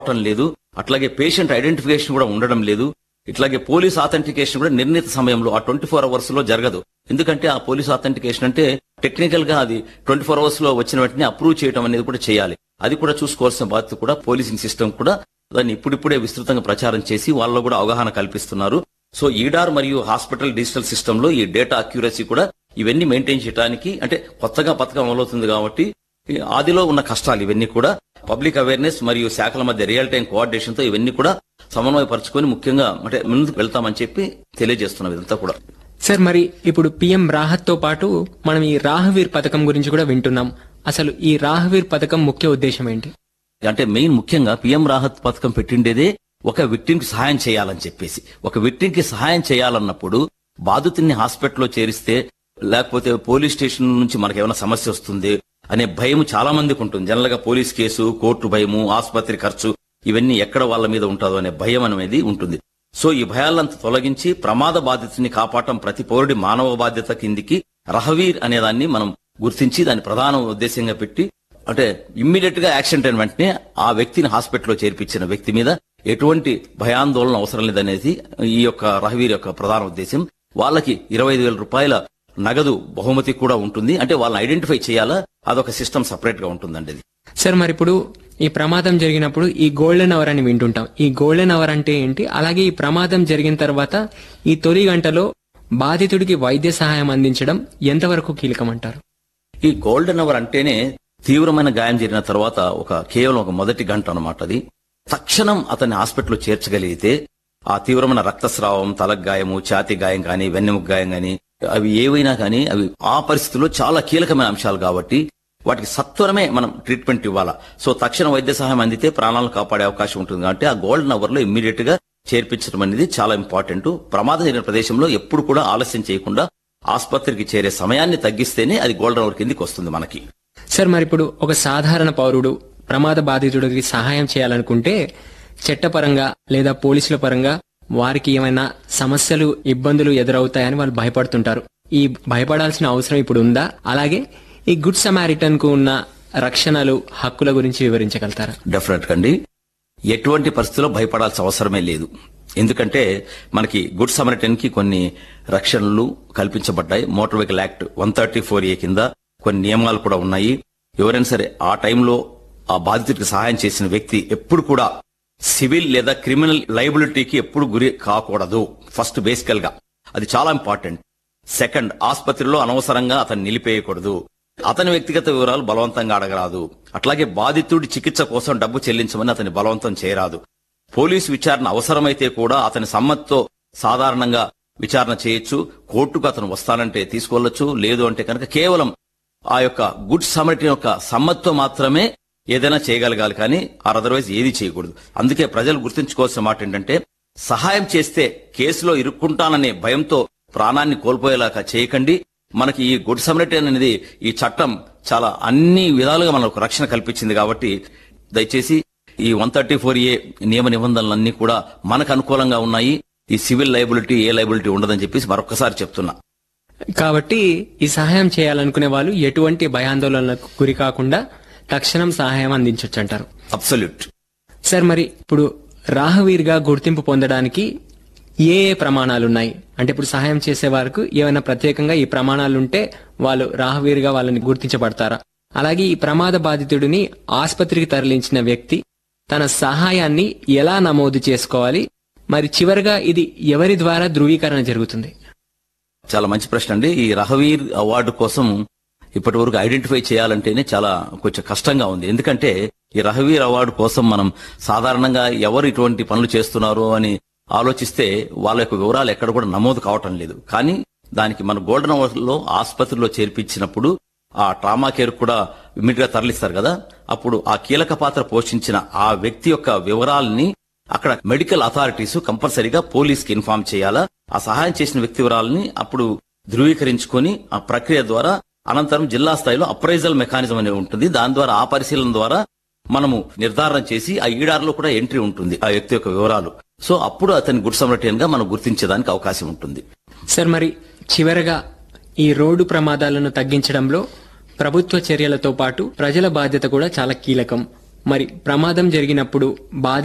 ఉండటం లేదు అట్లాగే పేషెంట్ ఐడెంటిఫికేషన్ కూడా ఉండడం లేదు ఇట్లాగే పోలీస్ ఆథెంటికేషన్ కూడా నిర్ణీత సమయంలో ఆ ట్వంటీ ఫోర్ అవర్స్ లో జరగదు ఎందుకంటే ఆ పోలీస్ ఆథెంటికేషన్ అంటే టెక్నికల్ గా అది ట్వంటీ ఫోర్ అవర్స్ లో వచ్చిన వెంటనే అప్రూవ్ చేయడం అనేది కూడా చేయాలి అది కూడా చూసుకోవాల్సిన బాధ్యత కూడా పోలీసింగ్ సిస్టమ్ కూడా దాన్ని ఇప్పుడిప్పుడే విస్తృతంగా ప్రచారం చేసి వాళ్ళలో కూడా అవగాహన కల్పిస్తున్నారు సో ఈడార్ మరియు హాస్పిటల్ డిజిటల్ సిస్టమ్ లో ఈ డేటా అక్యూరసీ కూడా ఇవన్నీ మెయింటైన్ చేయడానికి అంటే కొత్తగా పథకం అమలవుతుంది కాబట్టి ఈ ఆదిలో ఉన్న కష్టాలు ఇవన్నీ కూడా పబ్లిక్ అవేర్నెస్ మరియు శాఖల మధ్య రియల్ టైం కోఆర్డినేషన్ తో ఇవన్నీ కూడా సమన్వయపరచుకొని ముఖ్యంగా అంటే ముందుకు వెళ్తామని చెప్పి తెలియజేస్తున్నాం ఇదంతా కూడా సార్ మరి ఇప్పుడు పిఎం రాహత్ తో పాటు మనం ఈ రాహవీర్ పథకం గురించి కూడా వింటున్నాం అసలు ఈ రాహవీర్ పథకం ముఖ్య ఉద్దేశం ఏంటి అంటే మెయిన్ ముఖ్యంగా పిఎం రాహత్ పథకం పెట్టిండేదే ఒక విక్టిమ్ కి సహాయం చేయాలని చెప్పేసి ఒక విక్టిమ్ కి సహాయం చేయాలన్నప్పుడు బాధితుడిని హాస్పిటల్లో చేరిస్తే లేకపోతే పోలీస్ స్టేషన్ నుంచి మనకి ఏమైనా సమస్య వస్తుంది అనే భయం చాలా మందికి ఉంటుంది జనరల్ గా పోలీస్ కేసు కోర్టు భయము ఆసుపత్రి ఖర్చు ఇవన్నీ ఎక్కడ వాళ్ళ మీద ఉంటుందో అనే భయం అనేది ఉంటుంది సో ఈ భయాలంతా తొలగించి ప్రమాద బాధితుని కాపాడటం ప్రతి పౌరుడి మానవ బాధ్యత కిందికి రహవీర్ అనేదాన్ని మనం గుర్తించి దాని ప్రధాన ఉద్దేశంగా పెట్టి అంటే ఇమ్మీడియట్ గా యాక్సిడెంట్ అయిన వెంటనే ఆ వ్యక్తిని హాస్పిటల్లో చేర్పించిన వ్యక్తి మీద ఎటువంటి భయాందోళన అవసరం లేదనేది ఈ యొక్క రహవీర్ యొక్క ప్రధాన ఉద్దేశం వాళ్ళకి ఇరవై ఐదు వేల రూపాయల నగదు బహుమతి కూడా ఉంటుంది అంటే వాళ్ళని ఐడెంటిఫై చేయాలా అదొక సిస్టమ్ సపరేట్ గా ఉంటుందండి ఇది సార్ మరి ఇప్పుడు ఈ ప్రమాదం జరిగినప్పుడు ఈ గోల్డెన్ అవర్ అని వింటుంటాం ఈ గోల్డెన్ అవర్ అంటే ఏంటి అలాగే ఈ ప్రమాదం జరిగిన తర్వాత ఈ తొలి గంటలో బాధితుడికి వైద్య సహాయం అందించడం ఎంతవరకు కీలకం అంటారు ఈ గోల్డెన్ అవర్ అంటేనే తీవ్రమైన గాయం జరిగిన తర్వాత ఒక కేవలం ఒక మొదటి గంట అన్నమాట అది తక్షణం అతన్ని హాస్పిటల్లో చేర్చగలిగితే ఆ తీవ్రమైన రక్తస్రావం తలకు గాయము ఛాతి గాయం కానీ వెన్నెముక గాయం కానీ అవి ఏవైనా కానీ అవి ఆ పరిస్థితుల్లో చాలా కీలకమైన అంశాలు కాబట్టి వాటికి సత్వరమే మనం ట్రీట్మెంట్ ఇవ్వాలా సో తక్షణ వైద్య సహాయం అందితే ప్రాణాలను కాపాడే అవకాశం ఉంటుంది కాబట్టి ఆ గోల్డెన్ అవర్ లో ఇమ్మీడియట్ గా చేర్పించడం అనేది చాలా ఇంపార్టెంట్ ప్రమాదం జరిగిన ప్రదేశంలో ఎప్పుడు కూడా ఆలస్యం చేయకుండా ఆసుపత్రికి చేరే సమయాన్ని తగ్గిస్తేనే అది గోల్డెన్ అవర్ కిందికి వస్తుంది మనకి సార్ మరి ఇప్పుడు ఒక సాధారణ పౌరుడు ప్రమాద బాధితుడికి సహాయం చేయాలనుకుంటే చట్టపరంగా లేదా పోలీసుల పరంగా వారికి ఏమైనా సమస్యలు ఇబ్బందులు ఎదురవుతాయని వాళ్ళు భయపడుతుంటారు ఈ భయపడాల్సిన అవసరం ఇప్పుడు ఉందా అలాగే ఈ గుడ్ సమారిటన్ కు ఉన్న రక్షణలు హక్కుల గురించి వివరించగలుగుతారా డెఫినెట్ అండి ఎటువంటి పరిస్థితుల్లో భయపడాల్సిన అవసరమే లేదు ఎందుకంటే మనకి గుడ్ సమరిటన్ కి కొన్ని రక్షణలు కల్పించబడ్డాయి motor vehicle act one thirty four A కింద కొన్ని నియమాలు కూడా ఉన్నాయి ఎవరైనా సరే ఆ టైంలో ఆ బాధితుడికి సహాయం చేసిన వ్యక్తి ఎప్పుడు కూడా సివిల్ లేదా క్రిమినల్ లైబిలిటీకి ఎప్పుడు గురి కాకూడదు ఫస్ట్ బేసికల్ గా అది చాలా ఇంపార్టెంట్ సెకండ్ ఆసుపత్రిలో అనవసరంగా అతన్ని నిలిపేయకూడదు అతని వ్యక్తిగత వివరాలు బలవంతంగా అడగరాదు అట్లాగే బాధితుడి చికిత్స కోసం డబ్బు చెల్లించమని అతని బలవంతం చేయరాదు పోలీసు విచారణ అవసరమైతే కూడా అతని సమ్మతితో సాధారణంగా విచారణ చేయొచ్చు కోర్టుకు అతను వస్తానంటే తీసుకెళ్లొచ్చు లేదు అంటే కనుక కేవలం ఆ యొక్క గుడ్ సమరిటీ యొక్క సమ్మతితో మాత్రమే ఏదైనా చేయగలగాలి కానీ ఆ అదర్వైజ్ ఏది చేయకూడదు అందుకే ప్రజలు గుర్తుంచుకోవాల్సిన మాట ఏంటంటే సహాయం చేస్తే కేసులో ఇరుక్కుంటాననే భయంతో ప్రాణాన్ని కోల్పోయేలాగా చేయకండి మనకి ఈ గుడ్ సమరిటీ అనేది ఈ చట్టం చాలా అన్ని విధాలుగా మనకు రక్షణ కల్పించింది కాబట్టి దయచేసి ఈ వన్ థర్టీ ఫోర్ ఏ నియమ నిబంధనలన్నీ కూడా మనకు అనుకూలంగా ఉన్నాయి ఈ సివిల్ లైబిలిటీ ఏ లైబిలిటీ ఉండదని చెప్పేసి మరొకసారి చెప్తున్నా కాబట్టి ఈ సహాయం చేయాలనుకునే వాళ్ళు ఎటువంటి భయాందోళనలకు గురి కాకుండా తక్షణం సహాయం అందించవచ్చు అంటారు అబ్సల్యూట్ సార్ మరి ఇప్పుడు రాహవీర్గా గుర్తింపు పొందడానికి ఏ ఏ ప్రమాణాలున్నాయి అంటే ఇప్పుడు సహాయం చేసే వారికి ఏమైనా ప్రత్యేకంగా ఈ ప్రమాణాలుంటే వాళ్ళు రాహవీర్గా వాళ్ళని గుర్తించబడతారా అలాగే ఈ ప్రమాద బాధితుడిని ఆసుపత్రికి తరలించిన వ్యక్తి తన సహాయాన్ని ఎలా నమోదు చేసుకోవాలి మరి చివరిగా ఇది ఎవరి ద్వారా ధృవీకరణ జరుగుతుంది చాలా మంచి ప్రశ్న అండి ఈ రహవీర్ అవార్డు కోసం ఇప్పటి వరకు ఐడెంటిఫై చేయాలంటేనే చాలా కొంచెం కష్టంగా ఉంది ఎందుకంటే ఈ రహవీర్ అవార్డు కోసం మనం సాధారణంగా ఎవరు ఇటువంటి పనులు చేస్తున్నారు అని ఆలోచిస్తే వాళ్ళ యొక్క వివరాలు ఎక్కడ కూడా నమోదు కావటం లేదు కానీ దానికి మన గోల్డెన్ అవర్ లో ఆసుపత్రిలో చేర్పించినప్పుడు ఆ ట్రామా కేర్ కూడా ఇమీడియట్ గా తరలిస్తారు కదా అప్పుడు ఆ కీలక పాత్ర పోషించిన ఆ వ్యక్తి యొక్క వివరాలని అక్కడ మెడికల్ అథారిటీస్ కంపల్సరీగా పోలీస్ కి ఇన్ఫార్మ్ చేయాలా ఆ సహాయం చేసిన వ్యక్తి వివరాలని అప్పుడు ధృవీకరించుకొని ఆ ప్రక్రియ ద్వారా అనంతరం జిల్లా స్థాయిలో అప్రైజల్ మెకానిజం అనేది ఉంటుంది దాని ద్వారా ఆ పరిశీలన ద్వారా మనము నిర్ధారణ చేసి ఆ ఈడార్లో కూడా ఎంట్రీ ఉంటుంది ఆ వ్యక్తి యొక్క వివరాలు సో అప్పుడు అతని గుడ్ సమరటియన్ గా మనం గుర్తించేదానికి అవకాశం ఉంటుంది సార్ మరి చివరగా ఈ రోడ్డు ప్రమాదాలను తగ్గించడంలో ప్రభుత్వ చర్యలతో పాటు ప్రజల బాధ్యత కూడా చాలా కీలకం మరి ప్రమాదం జరిగినప్పుడు బాధ